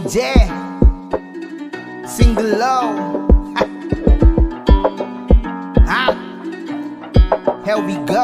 J. Single low. huh? Here we go.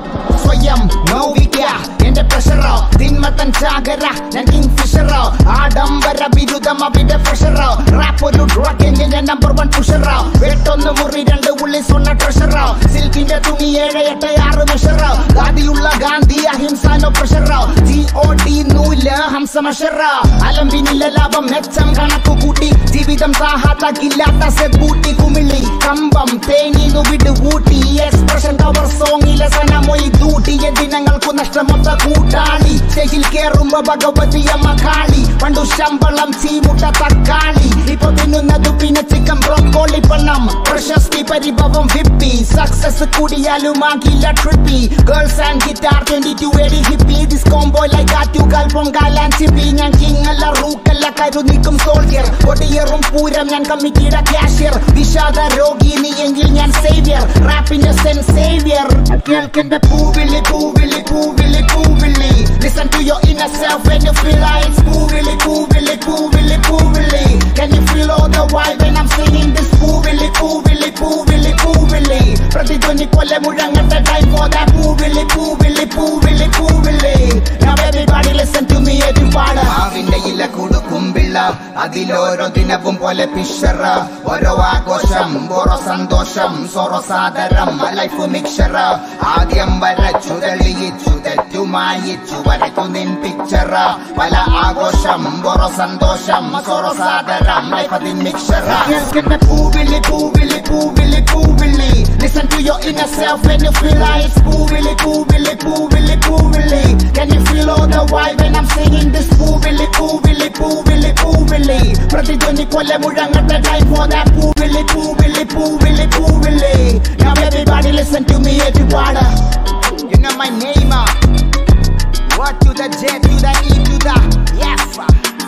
സ്വയം നോവിക്ക എന്റെ പ്രഷറോ തിന്മത്തൻ ചാകര ഞാൻ കിങ് ഫിഷറോ ആഡംബര ബിരുദം അവിടെ ഫ്രഷറോ റാപ്പ് ഒരു ഡ്രഗ് എന്റെ നമ്പർ വൺ പുഷറോ വെട്ടൊന്ന് മുറി രണ്ട് ഉള്ളി സ്വർണ്ണ ട്രഷറോ സിൽക്കിന്റെ തുണി ഏഴ് എട്ട് ആറ് മെഷറോ ഗാദിയുള്ള ഗാന്ധി അഹിംസാനോ പ്രഷറോ ജി ഒ ടി നൂല് ഹംസമഷറോ അലമ്പിനില്ല ലാഭം മെച്ചം കണക്കു കൂട്ടി ജീവിതം സാഹാത്താക്കില്ലാത്ത സെബൂട്ടി കുമിളി കമ്പം തേനീന്നു വിട് ഊട്ടി എക്സ്പ്രഷൻ കവർ സോങ്ങിലെ സനമൊയ് ദൂട്ടിയ ദിനങ്ങൾക്കു നഷ്ടമൊത്ത കൂട്ടാളി സ്റ്റേജിൽ കേറുമ്പോ ഭഗവതി അമ്മ കാളി പണ്ടു ശമ്പളം ചീമുട്ട തക്കാളി ഇപ്പൊ തിന്നുന്നത് പിന്നെ ചിക്കൻ ബ്രോക്കോളി പണം പ്രശസ്തി പരിഭവം വിപ്പി സക്സസ് കൂടിയാലും ആകില്ല trippy girls and guitar twenty two AD hippie this combo like Attukal പൊങ്കാലാൻ ചിപ്പി ഞാൻ കിങ് അല്ല റൂക്കല്ല കരു നീക്കും സോൾജിയർ ഒടിയറും പൂരം ഞാൻ കമ്മിറ്റിയുടെ ക്യാഷ്യർ വിഷാദ രോഗി നീ എങ്കിൽ ഞാൻ സേവിയർ റാപ്പിന്റെ സെൻ സേവിയർ കേൾക്കന്റെ പൂവിളി പൂവിളി പൂവിളി പൂവിളി listen to your inner self when you feel like it's പൂവിളി പൂവിളി പൂവിളി പൂവിളി can you feel all the while when I'm singing this പൂവിളി പൂവിളി പൂവിളി പൂവിളി പ്രതിധ്വനി പോലെ മുഴങ്ങട്ടെ time for that പൂവിളി പൂവിളി പൂവിളി പൂവിളി now everybody listen to me everybody മാവിന്റെ ഇല കൊടുക്കും പിള്ള അതിലോരോ ദിനവും പോലെ പിഷറ ഓരോ ആഘോഷം ഓരോ സന്തോഷം സോറോ സാദരം ലൈഫ് മിക്സറ ആദ്യം വരച്ചു തെളിയിച്ചു തെറ്റുമായിച്ചു വരച്ചു നിൻ പിക്ചറ പല ആഘോഷം ഓരോ സന്തോഷം സോറോ സാദരം ലൈഫ് അതിൻ മിക്സറ കേൾക്കട്ടെ പൂവിളി പൂവിളി പൂവിളി പൂവിളി Listen to your inner self when you feel like it's പൂവിളി പൂവിളി പൂവിളി പൂവിളി Can you feel all the while when I'm singing this പൂവിളി പൂവിളി പൂവിളി പൂവിളി പ്രതിധ്വനി പോലെ മുഴങ്ങട്ടെ time for that പൂവിളി പൂവിളി പൂവിളി പൂവിളി Now everybody listen to me everybody You know my name uh. What to the J to the E to the Yes uh.